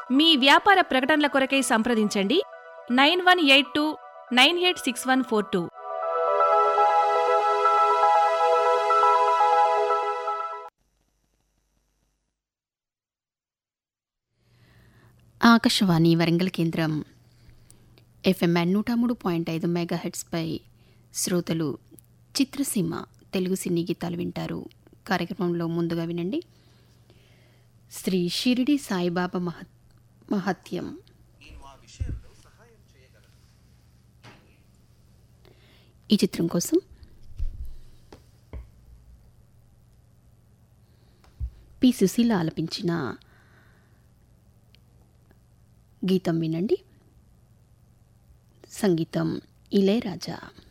మీ వ్యాపార ప్రకటనల కొరకై సంప్రదించండి nine one eight two nine eight six one four two Akashvani Warangal కేంద్రం ఎఫ్ఎంఎన్ నూట మూడు పాయింట్ ఐదు మెగాహెడ్స్పై శ్రోతలు చిత్రసీమ తెలుగు సినీ గీతాలు వింటారు కార్యక్రమంలో ముందుగా వినండి శ్రీ షిరిడి సాయిబాబా మహ మహత్యం ఈ చిత్రం కోసం పి సుశీల ఆలపించిన గీతం వినండి సంగీతం ఇళయరాజా